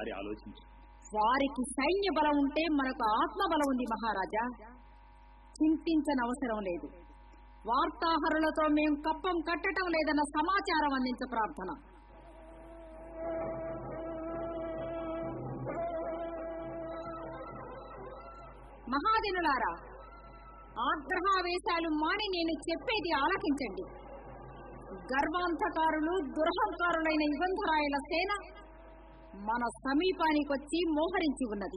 ఒక్కసారి ఆలోచించు వారికి సైన్య బలం ఉంటే మనకు ఆత్మ బలం ఉంది మహారాజా చింతించనవసరం లేదు వార్తాహరులతో మేం కప్పం కట్టడం లేదన్న సమాచారం అందించ ప్రార్థన మహాదినులారా ఆగ్రహావేశాలు మాని నేను చెప్పేది ఆలకించండి గర్వాంధకారులు దురహంకారులైన యుగంధరాయల సేన మన సమీపానికొచ్చి మోహరించి ఉన్నది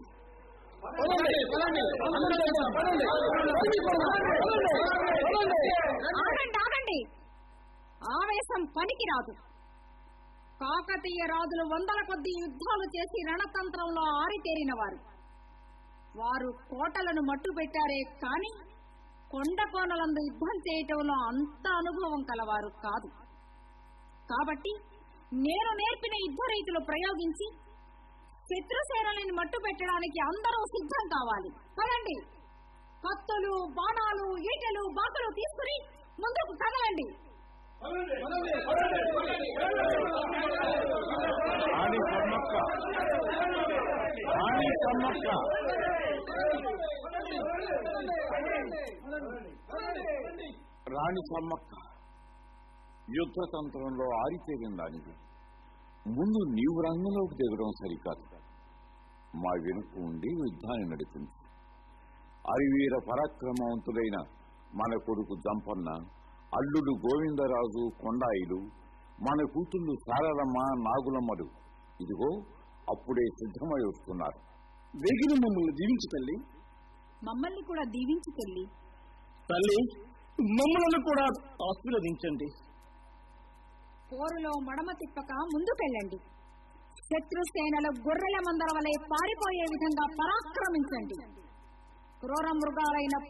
ఆగండి ఆగండి ఆవేశం పనికిరాదు కాకతీయ రాజులు వందల కొద్ది యుద్ధాలు చేసి రణతంత్రంలో ఆరితేరిన వారు వారు కోటలను మట్టు పెట్టారే కాని కొండ కోనలందు యుద్ధం చేయటంలో అంత అనుభవం కలవారు కాదు కాబట్టి నేను నేర్పిన యుద్ధ రీతులు ప్రయోగించి శత్రుసేనలను మట్టు పెట్టడానికి అందరూ సిద్ధం కావాలి పదండి కత్తులు బాణాలు ఈటెలు బాకులు తీసుకుని ముందుకు కదలండి రాణి సమ్మక్క రాణి సమ్మక్క రాణి సమ్మక్క యుద్ధ తంత్రంలో ఆరితేరిన దానివి ముందు నీవు రంగంలోకి దిగడం సరికాదు మా వెనుక ఉండి యుద్ధాన్ని నడిపించు అరివీర పరాక్రమవంతుడైన మన కొడుకు జంపన్న అల్లుడు గోవిందరాజు కొండాయిలు మన కూతుళ్ళు శారదమ్మ నాగులమ్మలు ఇదిగో అప్పుడే సిద్ధమై వస్తున్నారు వేగిన మమ్మల్ని దీవించు తల్లి మమ్మల్ని కూడా దీవించి తల్లి తల్లి మమ్మల్ని కూడా ఆశీర్వదించండి పోరులో మడమ తిప్పక ముందుకెళ్ళండి శత్రుసేనలు గొర్రెల మందల వలె పారిపోయే విధంగా పరాక్రమించండి క్రూర మృగాలైన